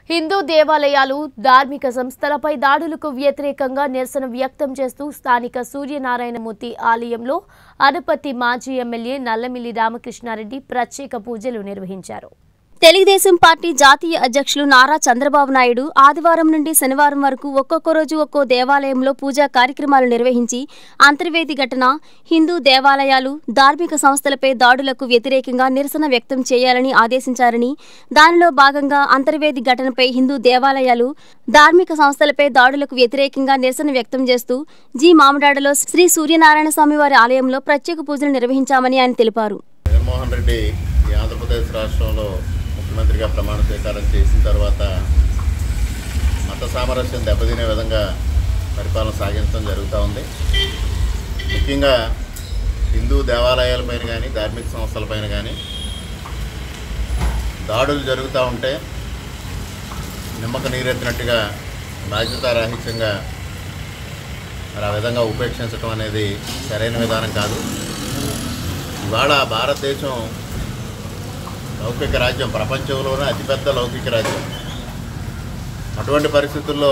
హిందూ దేవాలయాలు ధార్మిక సంస్థలపై దాడులకు వ్యతిరేకంగా నిరసన వ్యక్తం చేస్తూ స్థానిక సూర్యనారాయణమూర్తి ఆలయంలో అనపత్తి మాజీ ఎమ్మెల్యే నల్లమిల్లి రామకృష్ణారెడ్డి ప్రత్యేక పూజలు నిర్వహించారు తెలుగుదేశం పార్టీ జాతీయ అధ్యక్షులు నారా చంద్రబాబు నాయుడు ఆదివారం నుండి శనివారం వరకు ఒక్కొక్క రోజు ఒక్కో దేవాలయంలో పూజా కార్యక్రమాలు నిర్వహించి అంతర్వేది ఘటన హిందూ దేవాలయాలు ధార్మిక సంస్థలపై దాడులకు వ్యతిరేకంగా నిరసన వ్యక్తం చేయాలని ఆదేశించారని దానిలో భాగంగా అంతర్వేది ఘటనపై హిందూ దేవాలయాలు ధార్మిక సంస్థలపై దాడులకు వ్యతిరేకంగా నిరసన వ్యక్తం చేస్తూ జి మామిడాడలో శ్రీ సూర్యనారాయణ స్వామి వారి ఆలయంలో ప్రత్యేక పూజలు నిర్వహించామని ఆయన తెలిపారు జగన్మోహన్ రెడ్డి ఈ ఆంధ్రప్రదేశ్ రాష్ట్రంలో ముఖ్యమంత్రిగా ప్రమాణ స్వీకారం చేసిన తర్వాత మత సామరస్యం దెబ్బతినే విధంగా పరిపాలన సాగించడం జరుగుతూ ఉంది ముఖ్యంగా హిందూ దేవాలయాలపైన కానీ ధార్మిక సంస్థలపైన కానీ దాడులు జరుగుతూ ఉంటే నిమ్మక నీరెత్తినట్టుగా బాధ్యతారాహిత్యంగా మరి ఆ విధంగా ఉపేక్షించడం అనేది సరైన విధానం కాదు ఇవాళ భారతదేశం లౌకిక రాజ్యం ప్రపంచంలోనే అతిపెద్ద లౌకిక రాజ్యం అటువంటి పరిస్థితుల్లో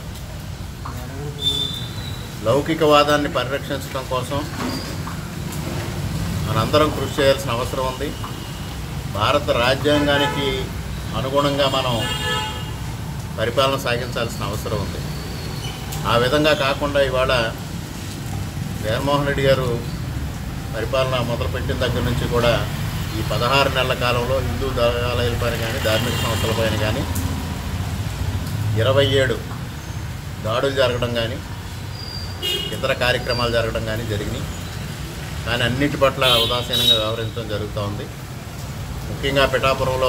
లౌకికవాదాన్ని పరిరక్షించడం కోసం మనందరం కృషి చేయాల్సిన అవసరం ఉంది భారత రాజ్యాంగానికి అనుగుణంగా మనం పరిపాలన సాగించాల్సిన అవసరం ఉంది ఆ విధంగా కాకుండా ఇవాళ జగన్మోహన్ రెడ్డి గారు పరిపాలన మొదలుపెట్టిన దగ్గర నుంచి కూడా ఈ పదహారు నెలల కాలంలో హిందూ దేవాలయాలపైన కానీ ధార్మిక సంస్థలపైన కానీ ఇరవై ఏడు దాడులు జరగడం కానీ ఇతర కార్యక్రమాలు జరగడం కానీ జరిగినాయి కానీ అన్నిటి పట్ల ఉదాసీనంగా వ్యవహరించడం జరుగుతూ ఉంది ముఖ్యంగా పిఠాపురంలో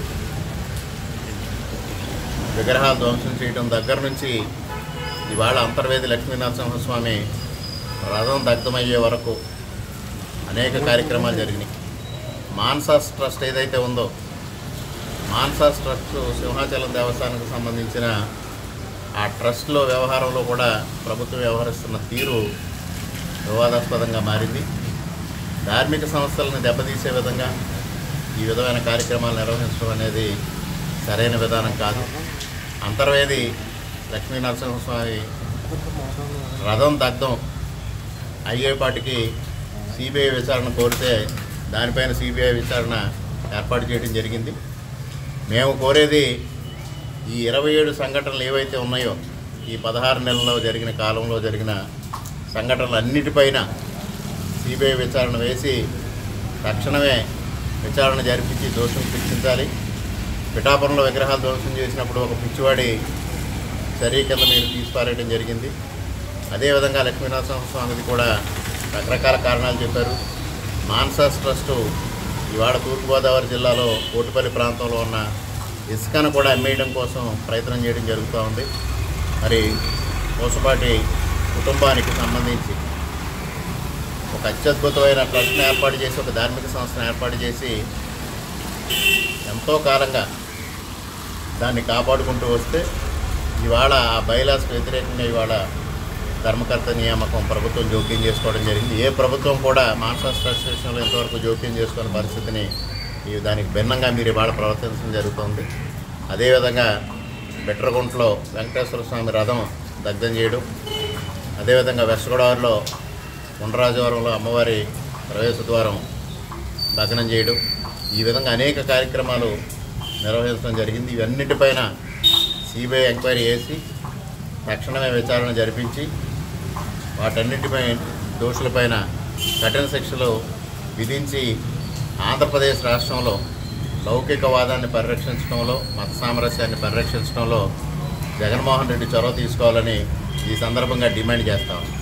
విగ్రహాలు ధ్వంసం చేయడం దగ్గర నుంచి ఇవాళ అంతర్వేది లక్ష్మీనరసింహస్వామి రథం దగ్ధమయ్యే వరకు అనేక కార్యక్రమాలు జరిగినాయి మాన్సాస్ ట్రస్ట్ ఏదైతే ఉందో మాన్సాస్ ట్రస్ట్ సింహాచలం దేవస్థానానికి సంబంధించిన ఆ ట్రస్ట్లో వ్యవహారంలో కూడా ప్రభుత్వం వ్యవహరిస్తున్న తీరు వివాదాస్పదంగా మారింది ధార్మిక సంస్థలను దెబ్బతీసే విధంగా ఈ విధమైన కార్యక్రమాలు నిర్వహించడం అనేది సరైన విధానం కాదు అంతర్వేది లక్ష్మీ నరసింహస్వామి రథం దగ్ధం అయ్యేపాటికి సిబిఐ విచారణ కోరితే దానిపైన సిబిఐ విచారణ ఏర్పాటు చేయడం జరిగింది మేము కోరేది ఈ ఇరవై ఏడు సంఘటనలు ఏవైతే ఉన్నాయో ఈ పదహారు నెలల్లో జరిగిన కాలంలో జరిగిన సంఘటనలు అన్నిటిపైన సిబిఐ విచారణ వేసి తక్షణమే విచారణ జరిపించి దోషం శిక్షించాలి పిఠాపురంలో విగ్రహాలు ధ్వంసం చేసినప్పుడు ఒక పిచ్చివాడి చర్య కింద మీరు తీసిపారేయడం జరిగింది అదేవిధంగా లక్ష్మీనరసింహ స్వామిది కూడా రకరకాల కారణాలు చెప్పారు మాన్సాస్ ట్రస్టు ఇవాళ తూర్పుగోదావరి జిల్లాలో కోటిపల్లి ప్రాంతంలో ఉన్న ఇసుకను కూడా అమ్మేయడం కోసం ప్రయత్నం చేయడం జరుగుతూ ఉంది మరి కోసపాటి కుటుంబానికి సంబంధించి ఒక అత్యద్భుతమైన ట్రస్ట్ని ఏర్పాటు చేసి ఒక ధార్మిక సంస్థను ఏర్పాటు చేసి ఎంతో కాలంగా దాన్ని కాపాడుకుంటూ వస్తే ఇవాళ ఆ బైలాస్కి వ్యతిరేకంగా ఇవాళ ధర్మకర్త నియామకం ప్రభుత్వం జోక్యం చేసుకోవడం జరిగింది ఏ ప్రభుత్వం కూడా మాన్సాస్ ట్రస్ట్ విషయంలో ఇంతవరకు జోక్యం చేసుకునే పరిస్థితిని ఈ దానికి భిన్నంగా మీరు ఇవాళ ప్రవర్తించడం జరుగుతుంది అదేవిధంగా బెట్రగుంటలో వెంకటేశ్వర స్వామి రథం దగ్ధం చేయడం అదేవిధంగా వెస్ట్ గోదావరిలో ఉండరాజవరంలో అమ్మవారి ప్రవేశ ద్వారం దగ్నం చేయడం ఈ విధంగా అనేక కార్యక్రమాలు నిర్వహించడం జరిగింది ఇవన్నిటిపైన సిబిఐ ఎంక్వైరీ చేసి తక్షణమే విచారణ జరిపించి వాటన్నిటిపై దోషులపైన కఠిన శిక్షలు విధించి ఆంధ్రప్రదేశ్ రాష్ట్రంలో లౌకికవాదాన్ని పరిరక్షించడంలో మత సామరస్యాన్ని పరిరక్షించడంలో జగన్మోహన్ రెడ్డి చొరవ తీసుకోవాలని ఈ సందర్భంగా డిమాండ్ చేస్తాం